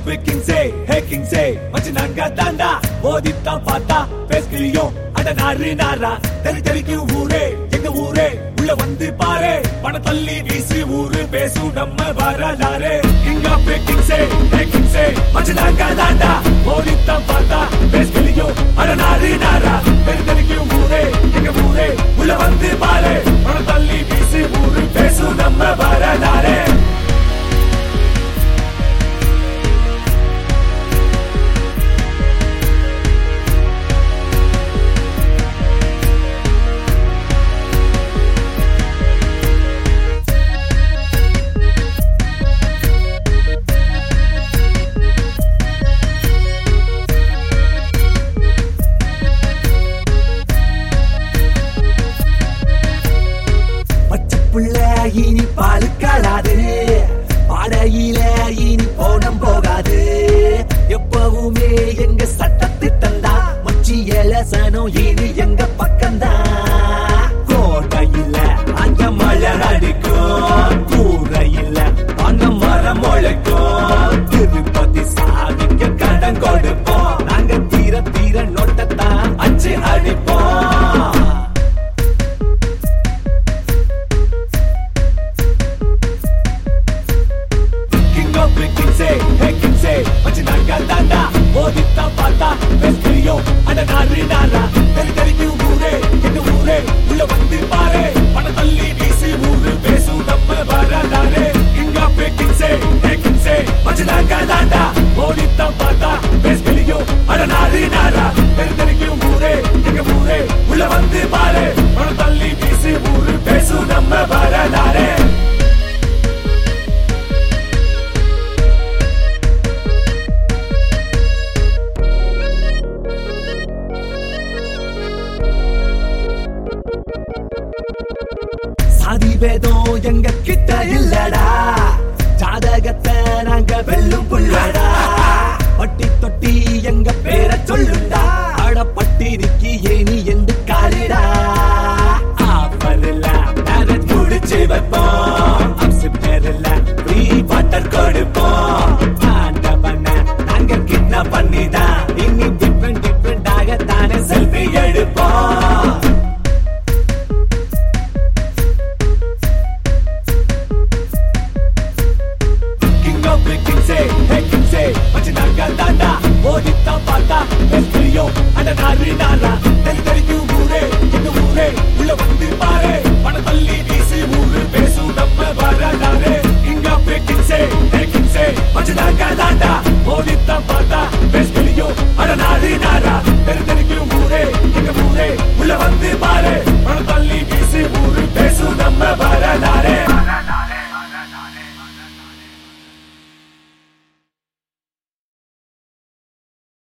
of கிங்ஸே ஹே கிங்ஸே மச்சி நாங்க தாண்டா மோதித்தான் பார்த்தா பேஸ்கிலியும் அட நாரு நாரா தெரி தெரிக்கும் ஊரே எங்க ஊரே உள்ள வந்து பாரு பண தள்ளி வீசி ஊரு பேசும் நம்ம வரலாறு கிங் ஆஃப் கிங்ஸே ஹே கிங்ஸே மச்சி நாங்க தாண்டா மோதித்தான் பார்த்தா பேஸ்கிலியும் அட நாரு நாரா தெரி தெரிக்கும் ஊரே எங்க ஊரே உள்ள வந்து பாரு பண தள்ளி வீசி ஊரு பேசும் நம்ம வரலாறு பச்சை புள்ள இனி பால் காளாது பாடையில இனி போனம் போகாது எப்பவுமே எங்க சட்டத்திட்டம் தான் மச்சி எலசனம் இனி எங்க பக்கம்தான் கோட்டையில அங்க மழை அடிக்கும் கூரையில அங்க மரம் முளைக்கும் திருப்பதி சாமிக்கு கடன் கொடுப்போம் நாங்க தீர தீர நோட்டத்தான் அச்சு அடிப்போம் King of the Kingsay, hey Kingsay, மச்சி நாங்க தாண்டா மோதித்தான் பார்த்தா வெஸ்ட்ரியோ அட நாரு நாரா தெரி தெரிக்கும் ஊரே எங்க ஊரே உள்ள வந்து பாரு பண தள்ளி வீசி ஊரு பேசும் நம்ம வரலாறு King of the Kingsay, hey Kingsay, மச்சி நாங்க தாண்டா மோதித்தான் பார்த்தா வெஸ்ட்ரியோ அட நாரு நாரா தெரி தெரிக்கும் ஊரே எங்க ஊரே உள்ள வந்து பாரு பண தள்ளி வீசி ஊரு பேசும் நம்ம வரலாறு சாதி வேதம் எங்க கிட்ட இல்லடா ஜாதகத்தை நாங்க வெல்லும் புள்ளடா பட்டி தொட்டி எங்க பேரை சொல்லுண்டா அட பட்டிருக்கி ஏனி என்று காலிடா ஆஃபர்ல மேரேஜ் முடிச்சு வைப்போம் அப்சு பேர்ல ஃப்ரீ வாட்டர் கொடுப்போம் ஆண்டவன நாங்க கிட்னா பண்ணிதான் இனி டிஃப்ரெண்ட் டிஃப்ரெண்டாக தானே செல்ஃபி எடுப்போம் King of the Kingsay, hey Kingsay, மச்சி நாங்க தாண்டா மோதித்தான் பார்த்தா வெஸ்ட்ரியோ அட நாரு நாரா தெரி தெரிக்கும் ஊரே எங்க ஊரே உள்ள வந்து பாரு பண தள்ளி வீசி ஊரு பேசும் நம்ம வரலாறு King of the Kingsay, hey Kingsay, மச்சி நாங்க தாண்டா மோதித்தான்